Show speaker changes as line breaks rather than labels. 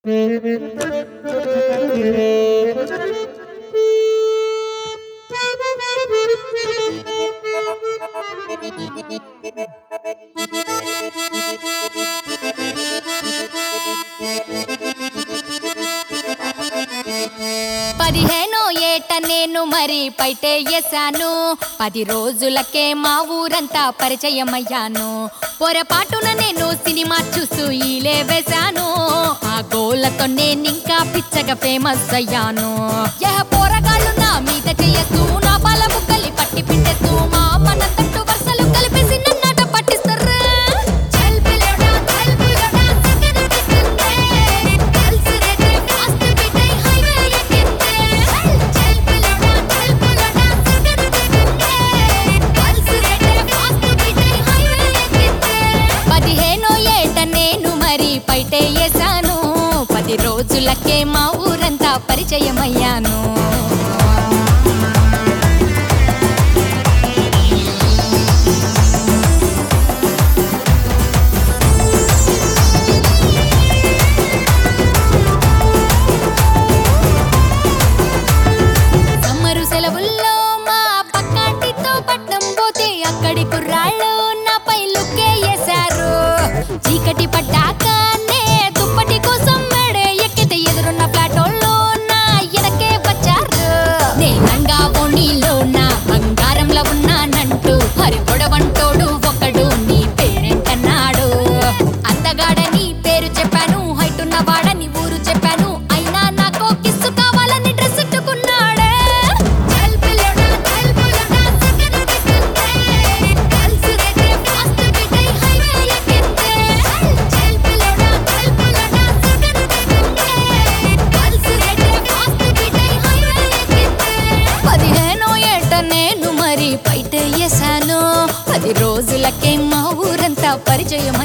పదిహేనో ఏట నేను మరి పైటే వేసాను పది రోజులకే మా ఊరంతా పరిచయం అయ్యాను పొరపాటున నేను సినిమా చూస్తూ ఈలే వేశాను ఆ గోలతో నేను ఇంకా పిచ్చగా ఫేమస్ అయ్యాను యహ పోరగాళ్ళు నా మీద చెయ్యస్తూ నా పాల బుక్కలి పట్టి పిండేస్తూ మా మన తట్టు వరుసలు కలిపేసి నన్నాట పట్టిస్తారు చల్ పిల్లడా చల్ పిల్లడా సిగరెట్ ఇస్తుందే కలిసి రేటే ఫాస్ట్ బీట్ అయి హైవే ఎక్కిందే చల్ పిల్లడా చల్ పిల్లడా సిగరెట్ ఇస్తుందే కలిసి రేటే ఫాస్ట్ బీట్ అయి హైవే ఎక్కిందే పదిహేనో ఏట నేను మరి పైటే వేసాను పది రోజులకే మా ఊరంతా పరిచయం అయ్యాను సమ్మరు సెలవుల్లో మా పక్కాంటితో పట్నం పోతే అక్కడి కుర్రాళ్ళు నాపై లుక్కే వేశారు చీకటి పడ్డాకనే దుప్పటి కోసం మెడే ఎక్కితే ఎదురున్న ఫ్లాటోళ్ళు నా ఎనకే వచ్చారు నేనంగా ఓణీలో నా బంగారంలో ఉన్నానంటూ హరి పొడవంటోడు ఒకడు నీ పేరేంటన్నాడు అందగాడని పేరు చెప్పాను హైట్ ఉన్న వాడని ఊరు చెప్పాను అయినా నాకు కిస్సు కావాలని డ్రెస్ ఎట్టుకున్నాడే చల్ పిల్లడా చల్ పిల్లడా సిగరెట్ ఇస్తుందే కలిసి రేటే ఫాస్ట్ బీట్ అయి హైవే ఎక్కిందే చల్ పిల్లడా చల్ పిల్లడా సిగరెట్ ఇస్తుందే కలిసి రేటే ఫాస్ట్ బీట్ అయి హైవే ఎక్కిందే పదిహేనో ఏట నేను మరి బయట వేసాను పది రోజులకే మా ఊరంతా పరిచయం